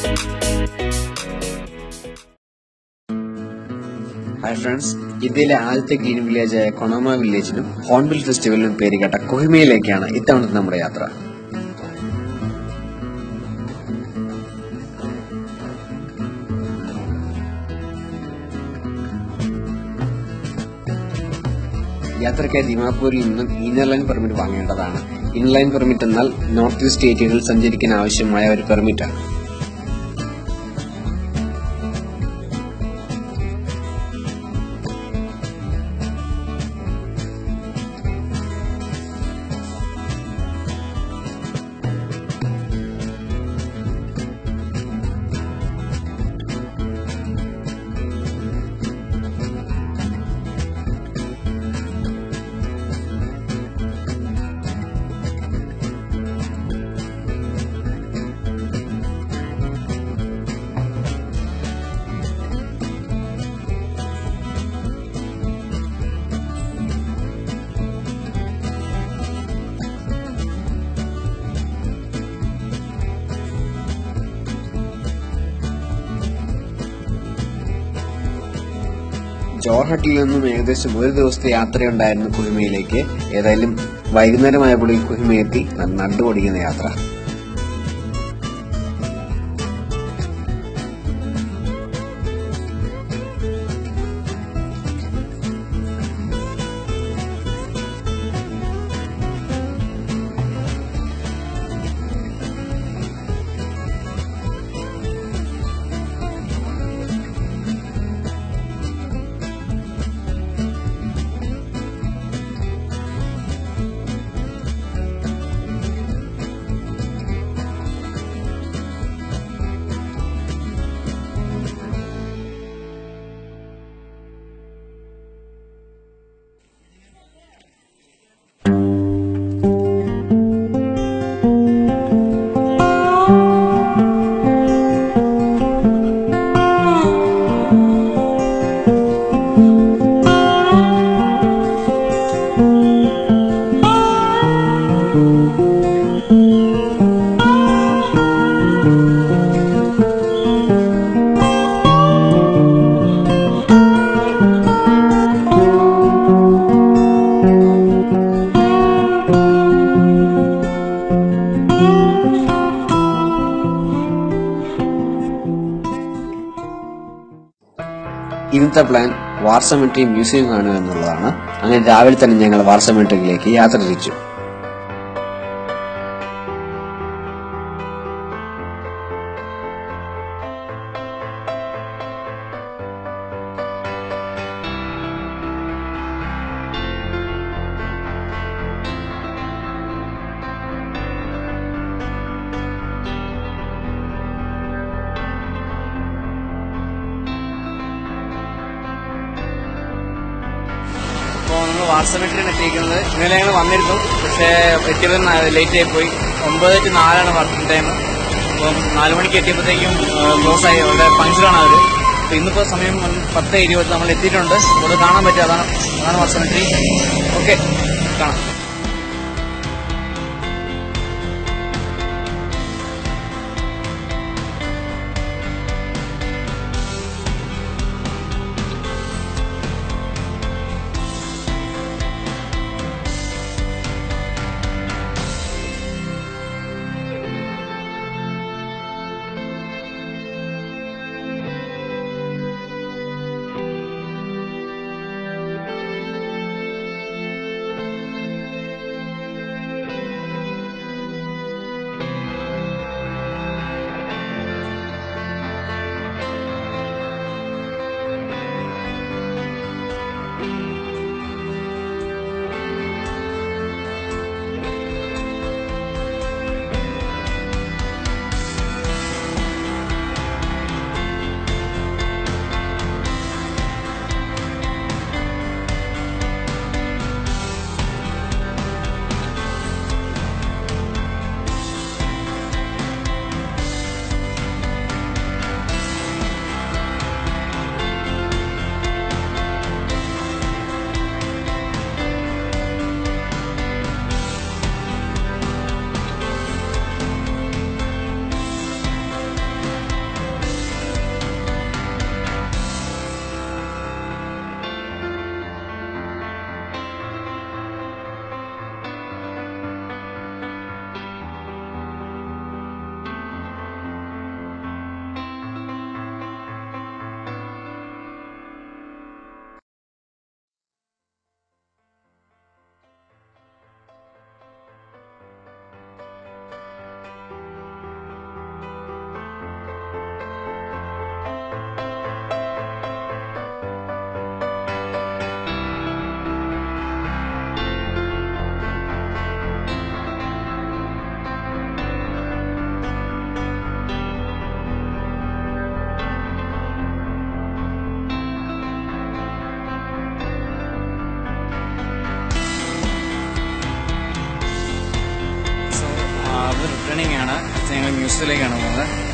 hi friends ഇന്ത്യയിലെ ആദ്യത്തെ green വില്ലേജായ കൊണോമ വില്ലേജിനും hornbill ഫെസ്റ്റിവലിനും പേരുകേട്ട കൊഹിമയിലേക്കാണ് ഇത്തവണത്തെ നമ്മുടെ യാത്ര യാത്രയ്ക്കായി ദിമാപൂരിൽ നിന്നും ഇന്നർ ലൈൻ പെർമിറ്റ് വാങ്ങേണ്ടതാണ് ഇൻലൈൻ പെർമിറ്റ് എന്നാൽ നോർത്ത് ഈസ്റ്റ് സ്റ്റേറ്റുകളിൽ സഞ്ചരിക്കാൻ ആവശ്യമായ ഒരു പെർമിറ്റാണ് ജോർഹട്ടിൽ നിന്നും ഏകദേശം ഒരു ദിവസത്തെ യാത്രയുണ്ടായിരുന്നു കുഹിമയിലേക്ക് ഏതായാലും വൈകുന്നേരമായപ്പോൾ ഈ കുഹിമയെത്തി നടുപൊടിക്കുന്ന യാത്ര ഇന്നത്തെ പ്ലാൻ വാർ സെമിട്രി മ്യൂസിയം കാണുക എന്നുള്ളതാണ് അങ്ങനെ രാവിലെ തന്നെ ഞങ്ങൾ വാർ സെമിട്രിയിലേക്ക് യാത്ര തിരിച്ചു അപ്പോൾ നമ്മൾ വാട്സപ്പിലാണ് എത്തിയിരിക്കുന്നത് ഇന്നലെ ഞങ്ങൾ വന്നിരുന്നു പക്ഷേ എത്തിയത് ലേറ്റ് ആയി പോയി ഒമ്പത് ടു നാലാണ് വർക്കിംഗ് ടൈം അപ്പം നാല് മണിക്ക് എത്തിയപ്പോഴത്തേക്കും ക്ലോസ് ആയി അവിടെ പഞ്ചറാണ് അവർ അപ്പോൾ ഇന്നിപ്പോൾ സമയം പത്ത് ഇരുപത് നമ്മൾ എത്തിയിട്ടുണ്ട് അപ്പോൾ കാണാൻ പറ്റും അതാണ് അതാണ് വാട്സപ്പിട്രി ഓക്കെ കാണാം അത് റിട്ടേണിംഗ് ആണ് ഞങ്ങൾ മ്യൂസിയത്തിലേക്കാണ് പോകുന്നത്